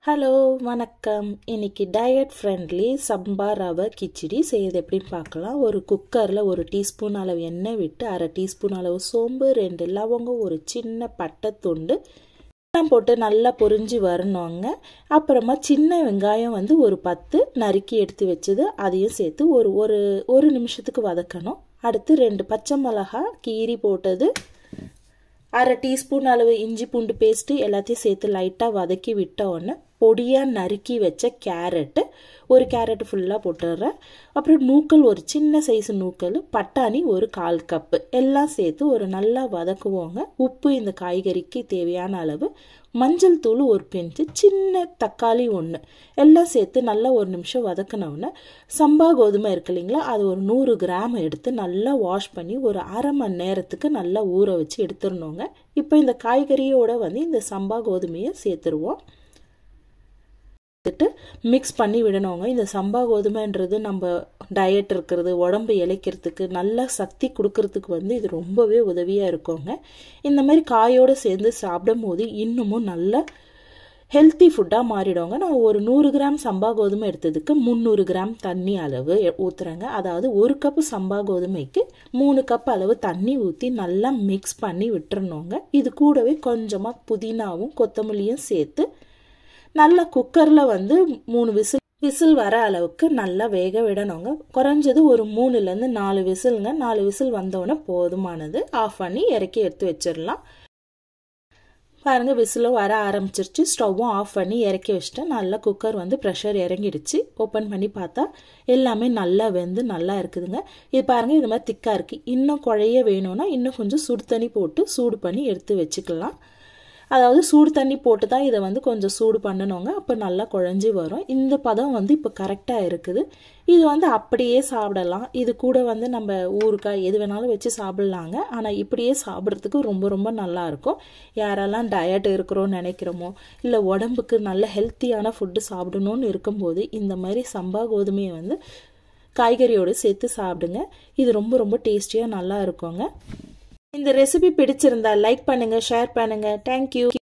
hello வணக்கம் இன்னைக்கு diet friendly சம்பா ரவை கிச்சடி செய்யறது எப்படின்னு பார்க்கலாம் ஒரு குக்கரில் ஒரு டீஸ்பூன் அளவு எண்ணெய் விட்டு அரை டீஸ்பூன் அளவு சோம்பு ரெண்டு லவங்கம் ஒரு சின்ன பட்டை துண்டு எல்லாம் போட்டு நல்லா பொரிஞ்சு வரணுங்க அப்புறமா சின்ன வெங்காயம் வந்து ஒரு பத்து நறுக்கி எடுத்து வச்சது அதையும் சேர்த்து ஒரு ஒரு ஒரு நிமிஷத்துக்கு வதக்கணும் அடுத்து ரெண்டு பச்சை மிளகா கீரி போட்டது அரை டீஸ்பூன் அளவு இஞ்சி பூண்டு பேஸ்ட்டு எல்லாத்தையும் சேர்த்து லைட்டாக வதக்கி விட்ட உடனே பொடியாக நறுக்கி வச்ச கேரட்டு ஒரு கேரட்டு ஃபுல்லாக போட்டுடுறேன் அப்புறம் நூக்கல் ஒரு சின்ன சைஸ் நூக்கல் பட்டாணி ஒரு கால் கப்பு எல்லாம் சேர்த்து ஒரு நல்லா வதக்குவோங்க உப்பு இந்த காய்கறிக்கு தேவையான அளவு மஞ்சள் தூள் ஒரு பிஞ்சு சின்ன தக்காளி ஒன்று எல்லாம் சேர்த்து நல்லா ஒரு நிமிஷம் வதக்கினோன்னே சம்பா கோதுமை இருக்கு இல்லைங்களா அது ஒரு நூறு கிராம் எடுத்து நல்லா வாஷ் பண்ணி ஒரு அரை மணி நேரத்துக்கு நல்லா ஊற வச்சு எடுத்துடணுங்க இப்போ இந்த காய்கறியோட வந்து இந்த சம்பா கோதுமையை சேர்த்துருவோம் எடுத்துட்டு மிக்ஸ் பண்ணி விடணுங்க இந்த சம்பா கோதுமைன்றது நம்ம டயட் இருக்கிறது உடம்பு இழைக்கிறதுக்கு நல்ல சக்தி கொடுக்கறதுக்கு வந்து இது ரொம்பவே உதவியாக இருக்குங்க இந்த மாதிரி காயோடு சேர்ந்து சாப்பிடும் போது இன்னமும் நல்ல ஹெல்த்தி ஃபுட்டாக மாறிடுவாங்க நான் ஒரு நூறு கிராம் சம்பா கோதுமை எடுத்ததுக்கு முந்நூறு கிராம் தண்ணி அளவு ஊற்றுறேங்க அதாவது ஒரு கப்பு சம்பா கோதுமைக்கு மூணு கப் அளவு தண்ணி ஊற்றி நல்லா மிக்ஸ் பண்ணி விட்டுறணுங்க இது கூடவே கொஞ்சமாக புதினாவும் கொத்தமல்லியும் சேர்த்து நல்லா குக்கரில் வந்து மூணு விசில் விசில் வர அளவுக்கு நல்லா வேக விடணுங்க குறைஞ்சது ஒரு மூணுலேருந்து நாலு விசிலுங்க நாலு விசில் வந்தோடனே போதுமானது ஆஃப் பண்ணி இறக்கி எடுத்து வச்சிடலாம் பாருங்கள் விசிலும் வர ஆரம்பிச்சிருச்சு ஸ்டவ்வும் ஆஃப் பண்ணி இறக்கி வச்சுட்டு நல்லா குக்கர் வந்து ப்ரெஷர் இறங்கிடுச்சு ஓப்பன் பண்ணி பார்த்தா எல்லாமே நல்லா வெந்து நல்லா இருக்குதுங்க இது பாருங்கள் இது மாதிரி திக்காக இருக்குது இன்னும் குழைய வேணும்னா இன்னும் கொஞ்சம் சுடு தண்ணி போட்டு சூடு பண்ணி எடுத்து வச்சுக்கலாம் அதாவது சூடு தண்ணி போட்டு தான் இதை வந்து கொஞ்சம் சூடு பண்ணணுங்க அப்போ நல்லா குழஞ்சி வரும் இந்த பதம் வந்து இப்போ கரெக்டாக இருக்குது இது வந்து அப்படியே சாப்பிடலாம் இது கூட வந்து நம்ம ஊறுக்காய் எது வேணாலும் வச்சு சாப்பிட்லாங்க ஆனால் இப்படியே சாப்பிட்றதுக்கு ரொம்ப ரொம்ப நல்லாயிருக்கும் யாரெல்லாம் டயட் இருக்கிறோன்னு நினைக்கிறோமோ இல்லை உடம்புக்கு நல்ல ஹெல்த்தியான ஃபுட்டு சாப்பிடணும்னு இருக்கும்போது இந்த மாதிரி சம்பா கோதுமையை வந்து காய்கறியோடு சேர்த்து சாப்பிடுங்க இது ரொம்ப ரொம்ப டேஸ்டியாக நல்லா இருக்குங்க இந்த ரெசிபி பிடிச்சிருந்தா லைக் பண்ணுங்கள் ஷேர் பண்ணுங்கள் தேங்க்யூ